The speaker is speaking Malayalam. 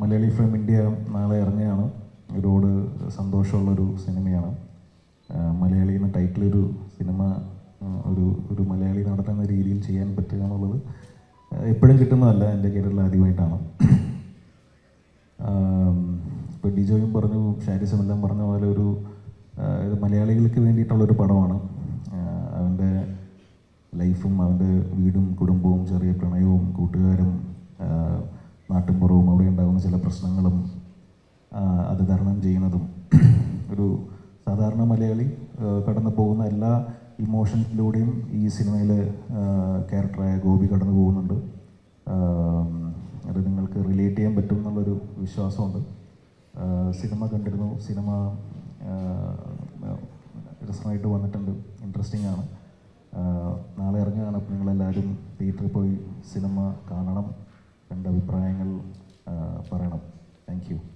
മലയാളി ഫിലിം ഇന്ത്യ നാളെ ഇറങ്ങുകയാണ് ഒരുപാട് സന്തോഷമുള്ളൊരു സിനിമയാണ് ആ, മലയാളി എന്ന ടൈറ്റിൽ ഒരു സിനിമ ആ, ഒരു ഒരു മലയാളി നടൻ എന്ന രീതിയിൽ ചെയ്യാൻ പറ്റുക എന്നുള്ളത് എപ്പോഴും കിട്ടുന്നതല്ല എൻ്റെ കരിയറിൽ ആദ്യമായിട്ടാണ് ഇപ്പോൾ ഡിജോയും പറഞ്ഞു ഷാരിസും എല്ലാം പറഞ്ഞ പോലെ ഒരു ആ, ഇത് മലയാളികൾക്ക് വേണ്ടിയിട്ടുള്ളൊരു പടമാണ് ആ, അവൻ്റെ ലൈഫും അവൻ്റെ വീടും കുടുംബവും ചെറിയ പ്രണയവും കൂട്ടുകാരും ആ, നാട്ടിൻപുറവും അവിടെ ഉണ്ടാകുന്ന ചില പ്രശ്നങ്ങളും ആ, അത് തരണം ചെയ്യുന്നതും ഒരു സാധാരണ മലയാളി ആ, കടന്നു പോകുന്ന എല്ലാ ഇമോഷൻസിലൂടെയും ഈ സിനിമയിൽ ക്യാരക്ടറായ ഗോപി കടന്നു പോകുന്നുണ്ട് ആ, അത് നിങ്ങൾക്ക് റിലേറ്റ് ചെയ്യാൻ പറ്റും എന്നുള്ളൊരു വിശ്വാസമുണ്ട് ആ, സിനിമ കണ്ടിരുന്നു സിനിമ ആ, രസമായിട്ട് വന്നിട്ടുണ്ട് ഇൻട്രസ്റ്റിംഗ് ആണ് ആ, നാളെ ഇറങ്ങുകയാണ് അപ്പോൾ നിങ്ങളെല്ലാവരും തിയേറ്ററിൽ പോയി സിനിമ കാണണം എൻ്റെ അഭിപ്രായങ്ങൾ